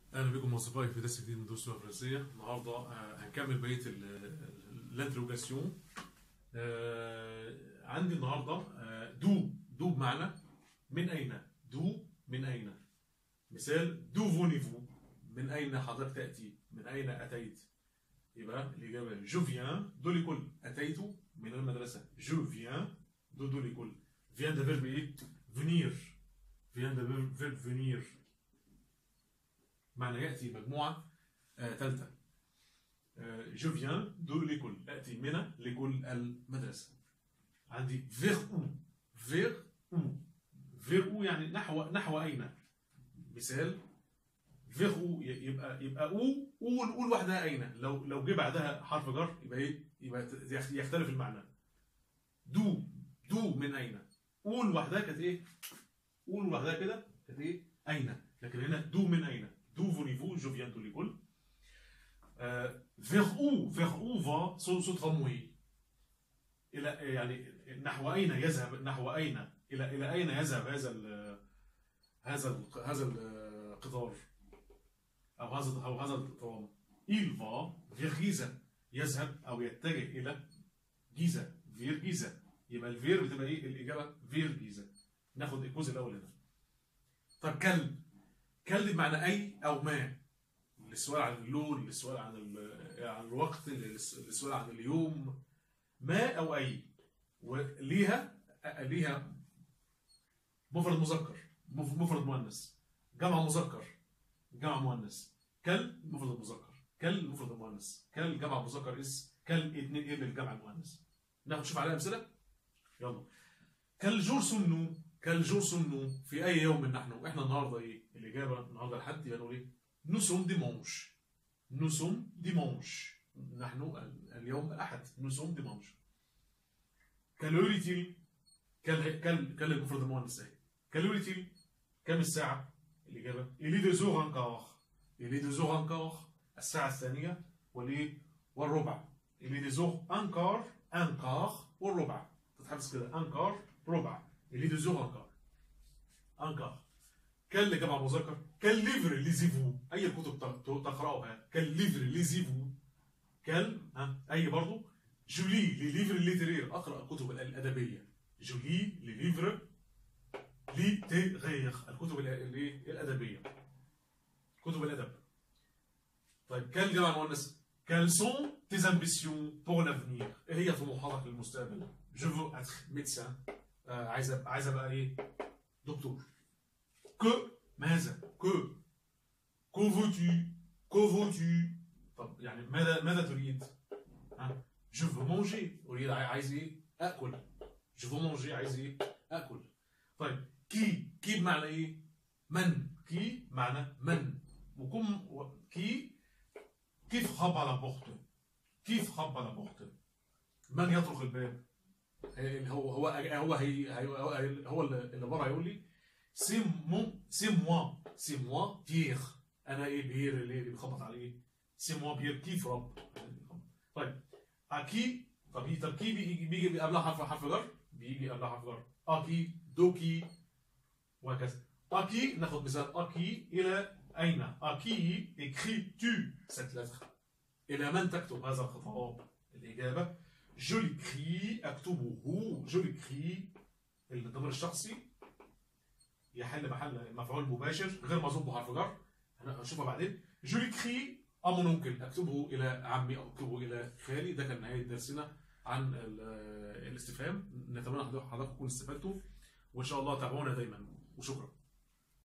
اهلا بكم اصدقائي في درس جديد من دروس اللغه الفرنسيه النهارده آه، هنكمل بقيه الانتروجاسيون عندي النهارده آه، دو دو بمعنى من اين دو من اين مثال دو فونيفو من اين حضرتك تاتي من اين اتيت يبقى الاجابه جو فيان دو ليكول اتيت من المدرسه جو فيان دو دو ليكول فيان ده فيرب ايه فينير فيان ده فيرب فينير معنى ياتي مجموعه ثالثه جو فيان دو ليكول اتي من ليكول المدرسه عندي فيغ او فيغ او فيغ او يعني نحو نحو اين مثال فيغ او يبقى يبقى او او الاو لوحدها اين لو لو جه بعدها حرف جر يبقى ايه يبقى يختلف المعنى دو دو من اين او لوحدها كانت ايه او لوحدها كده كانت ايه اين لكن هنا دو من اين D'où venez-vous Je viens de l'école. Euh, vers où Vers où va ce, ce tramway إلى يعني نحو أين يذهب نحو أين إلى إلى أين يذهب هذا ال هذا ال هذا القطار أو هذا أو هذا الطوام il va vers Giza يذهب أو يتجه إلى جيزة فير جيزة يبقى الفير بتبقى إيه الإجابة فير جيزة ناخد الجزء الأول هنا طب كلب كلب بمعنى اي او ما السؤال عن اللون السؤال عن عن الوقت السؤال عن اليوم ما او اي وليها ليها مفرد مذكر مفرد مؤنث جمع مذكر جمع مؤنث كل مفرد مذكر كل مفرد مؤنث كل جمع مذكر اس كل اثنين ايه للجمع المؤنث ناخد نشوف عليها امثله يلا كل جور سنو كل جور سنو في اي يوم نحن احنا النهارده ايه الإجابة النهاردة الحد يقولوا إيه؟ nous sommes dimanche nous sommes dimanche نحن اليوم الأحد nous sommes dimanche quelle heure est-il quel quel quel المفرد المؤنث أهي quelle heure est-il كم الساعة؟ الإجابة il est deux heures encore il est deux heures encore الساعة الثانية والإيه؟ والربع il est deux heures encore encore والربع تتحفظ كده encore ربع il est deux heures encore encore كل جمع مذكر كل ليفر ليزيفو اي الكتب تقراوها كل ليفر ليزيفو كل ها اي برضو جولي لليفر ليترير اقرا الكتب الادبيه جولي لليفر ليترير الكتب الادبيه كتب الادب طيب كل جمع مؤنث Quelles sont tes ambitions pour l'avenir؟ ايه هي طموحاتك للمستقبل؟ Je veux être médecin. آه عايز عايز ابقى ايه؟ دكتور. que ماذا que que veux-tu que veux-tu طب يعني ماذا ماذا تريد ها je veux manger اريد عايز ايه اكل je veux manger عايز ايه اكل طيب كي كي بمعنى ايه من كي معنى من وكم كي كيف خب على بورت كيف خب على بورت من يطرق الباب هو هو هو هي هو اللي بره هيقول لي سي مون سي موا سي موا بيير انا ايه بيير اللي بيخبط عليه سي موا بيير كيف رب طيب اكي طب طب كي بيجي بيجي قبلها حرف حرف جر بيجي قبلها حرف جر اكي دوكي وهكذا اكي ناخد مثال اكي الى اين اكي اكري تو cette lettre الى من تكتب هذا الخطاب الاجابه جو ليكري اكتبه جو ليكري الضمير الشخصي يحل محل مفعول مباشر غير مظبوط بحرف جر هنشوفها بعدين جو ليكري ا مون اونكل اكتبه الى عمي او اكتبه الى خالي ده كان نهايه درسنا عن الاستفهام نتمنى حضراتكم تكونوا استفدتوا وان شاء الله تابعونا دايما وشكرا